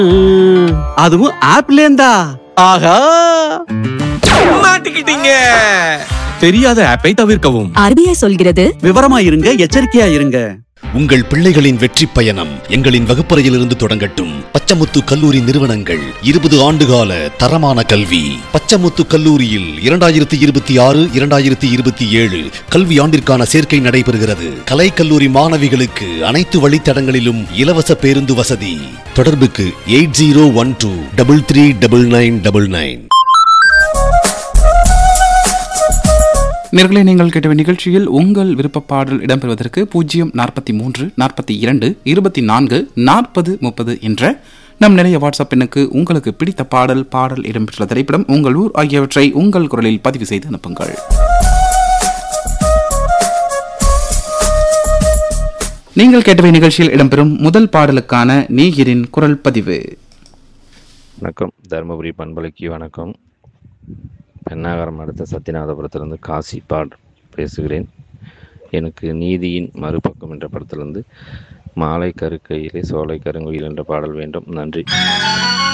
அதுவும் ஆப்ல இருந்தா ஆஹா மாட்டிக்கிட்டீங்க தெரியாத ஆப்பை தவிர்க்கவும் ஆர்பிஐ சொல்கிறது விவரமா இருங்க எச்சரிக்கையா இருங்க உங்கள் பிள்ளைகளின் வெற்றி பயணம் எங்களின் வகுப்பறையிலிருந்து தொடங்கட்டும் பச்சமுத்து கல்லூரி நிறுவனங்கள் இருபது ஆண்டுகால தரமான கல்வி பச்சமுத்து கல்லூரியில் இரண்டாயிரத்தி இருபத்தி ஆறு இரண்டாயிரத்தி இருபத்தி ஏழு கல்வி ஆண்டிற்கான சேர்க்கை நடைபெறுகிறது கலை கல்லூரி மாணவிகளுக்கு அனைத்து வழித்தடங்களிலும் இலவச பேருந்து வசதி தொடர்புக்கு eight zero one two double three double nine double nine நேர்களை நீங்கள் கேட்ட நிகழ்ச்சியில் உங்கள் விருப்ப பாடல் இடம்பெறுவதற்கு பூஜ்ஜியம் நாற்பத்தி மூன்று நாற்பத்தி இரண்டு இருபத்தி நான்கு நாற்பது முப்பது என்ற நம் நிலைய வாட்ஸ்அப் எண்ணுக்கு உங்களுக்கு பிடித்த பாடல் பாடல் இடம்பெற்றுள்ள திரைப்படம் உங்கள் ஊர் ஆகியவற்றை உங்கள் குரலில் பதிவு செய்து அனுப்புங்கள் நீங்கள் கேட்டவை நிகழ்ச்சியில் இடம்பெறும் முதல் பாடலுக்கான நீகிரின் குரல் பதிவு வணக்கம் தருமபுரி பண்பலைக்கு வணக்கம் பெண்ணாகரம் அடுத்த சத்யநாதபுரத்திலிருந்து காசி பாட் பேசுகிறேன் எனக்கு நீதியின் மறுபக்கம் என்ற படத்திலிருந்து மாலை கருக்கையிலே சோலை கருங்குயில் என்ற பாடல் வேண்டும் நன்றி